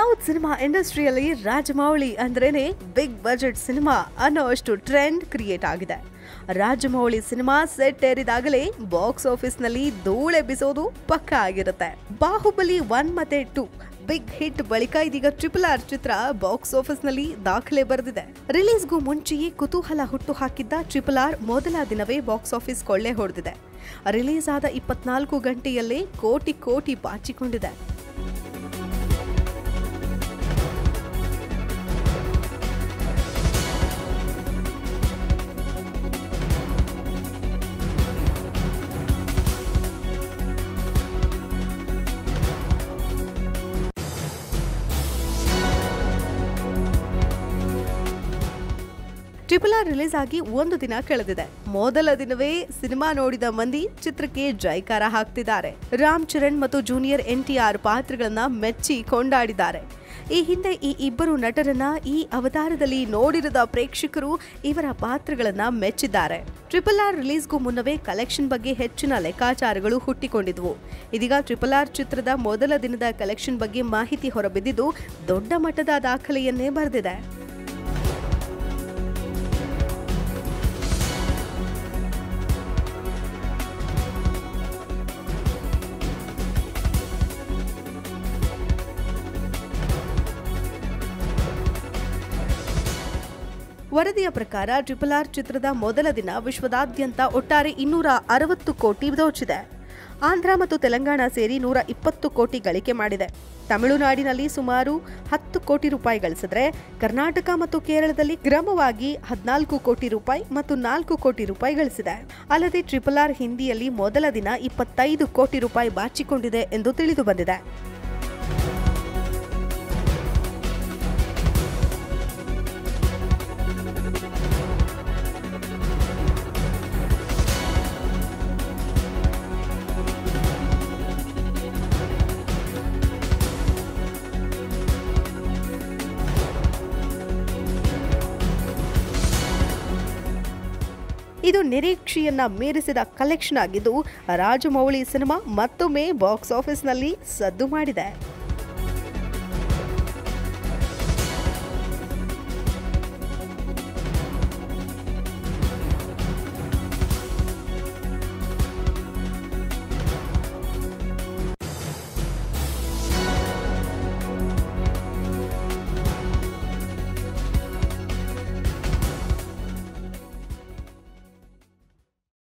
south cinema ಇಂಡಸ್ಟ್ರಿಯಲ್ಲಿ ರಾಜಮೌಳಿ ಅಂದ್ರೇನೆ big budget cinema ಅನ್ನೋ ಅಷ್ಟು ಟ್ರೆಂಡ್ ಕ್ರಿಯೇಟ್ ಆಗಿದೆ ರಾಜಮೌಳಿ ಸಿನಿಮಾ ಸೆಟ್ ಏರಿದಾಗಲೇ ಬಾಕ್ಸ್ ಆಫೀಸ್ನಲ್ಲಿ ಧೂಳೆ ಬಿಸೋದು ಪಕ್ಕ ಆಗಿರುತ್ತೆ ಬಾಹುಬಲಿ ಒನ್ ಮತ್ತೆ ಟೂ ಬಿಗ್ ಹಿಟ್ ಬಳಿಕ ಇದೀಗ ಟ್ರಿಪಲ್ ಆರ್ ಚಿತ್ರ ಬಾಕ್ಸ್ ಆಫೀಸ್ನಲ್ಲಿ ದಾಖಲೆ ಬರೆದಿದೆ ರಿಲೀಸ್ಗೂ ಮುಂಚೆಯೇ ಕುತೂಹಲ ಹುಟ್ಟು ಹಾಕಿದ್ದ ಟ್ರಿಪಲ್ ಆರ್ ಮೊದಲ ದಿನವೇ ಬಾಕ್ಸ್ ಆಫೀಸ್ ಕೊಳ್ಳೆ ಹೊಡೆದಿದೆ ರಿಲೀಸ್ ಆದ ಇಪ್ಪತ್ನಾಲ್ಕು ಗಂಟೆಯಲ್ಲೇ ಕೋಟಿ ಕೋಟಿ ಬಾಚಿಕೊಂಡಿದೆ ಟ್ರಿಪಲ್ ಆರ್ ರಿಲೀಸ್ ಆಗಿ ಒಂದು ದಿನ ಕಳೆದಿದೆ ಮೊದಲ ದಿನವೇ ಸಿನಿಮಾ ನೋಡಿದ ಮಂದಿ ಚಿತ್ರಕ್ಕೆ ಜೈಕಾರ ಹಾಕ್ತಿದ್ದಾರೆ ರಾಮ್ ಚರಣ್ ಮತ್ತು ಜೂನಿಯರ್ ಎನ್ ಟಿ ಆರ್ ಪಾತ್ರಗಳನ್ನ ಮೆಚ್ಚಿ ಕೊಂಡಾಡಿದ್ದಾರೆ ಈ ಹಿಂದೆ ಈ ಇಬ್ಬರು ನಟರನ್ನ ಈ ಅವತಾರದಲ್ಲಿ ನೋಡಿರದ ಪ್ರೇಕ್ಷಕರು ಇವರ ಪಾತ್ರಗಳನ್ನ ಮೆಚ್ಚಿದ್ದಾರೆ ಟ್ರಿಪಲ್ ಆರ್ ರಿಲೀಸ್ಗೂ ಮುನ್ನವೇ ಕಲೆಕ್ಷನ್ ಬಗ್ಗೆ ಹೆಚ್ಚಿನ ಲೆಕ್ಕಾಚಾರಗಳು ಹುಟ್ಟಿಕೊಂಡಿದ್ವು ಇದೀಗ ಟ್ರಿಪಲ್ ಆರ್ ಚಿತ್ರದ ಮೊದಲ ದಿನದ ಕಲೆಕ್ಷನ್ ಬಗ್ಗೆ ಮಾಹಿತಿ ಹೊರಬಿದ್ದಿದ್ದು ದೊಡ್ಡ ಮಟ್ಟದ ದಾಖಲೆಯನ್ನೇ ಬರೆದಿದೆ ವರದಿಯ ಪ್ರಕಾರ ಟ್ರಿಪಲ್ ಆರ್ ಚಿತ್ರದ ಮೊದಲ ದಿನ ವಿಶ್ವದಾದ್ಯಂತ ಒಟ್ಟಾರೆ ಇನ್ನೂರ ಅರವತ್ತು ಕೋಟಿ ದೋಚಿದೆ ಆಂಧ್ರ ಮತ್ತು ತೆಲಂಗಾಣ ಸೇರಿ ನೂರ ಇಪ್ಪತ್ತು ಕೋಟಿ ಗಳಿಕೆ ಮಾಡಿದೆ ತಮಿಳುನಾಡಿನಲ್ಲಿ ಸುಮಾರು ಹತ್ತು ಕೋಟಿ ರೂಪಾಯಿ ಗಳಿಸಿದ್ರೆ ಕರ್ನಾಟಕ ಮತ್ತು ಕೇರಳದಲ್ಲಿ ಕ್ರಮವಾಗಿ ಹದಿನಾಲ್ಕು ಕೋಟಿ ರೂಪಾಯಿ ಮತ್ತು ನಾಲ್ಕು ಕೋಟಿ ರೂಪಾಯಿ ಗಳಿಸಿದೆ ಅಲ್ಲದೆ ಟ್ರಿಪಲ್ ಆರ್ ಹಿಂದಿಯಲ್ಲಿ ಮೊದಲ ದಿನ ಇಪ್ಪತ್ತೈದು ಕೋಟಿ ರೂಪಾಯಿ ಬಾಚಿಕೊಂಡಿದೆ ಎಂದು ತಿಳಿದು ಬಂದಿದೆ ಇದು ನಿರೀಕ್ಷೆಯನ್ನ ಮೀರಿಸಿದ ಕಲೆಕ್ಷನ್ ಆಗಿದ್ದು ರಾಜಮೌಳಿ ಸಿನಿಮಾ ಮತ್ತೊಮ್ಮೆ ಬಾಕ್ಸ್ ಆಫೀಸ್ನಲ್ಲಿ ಸದ್ದು ಮಾಡಿದೆ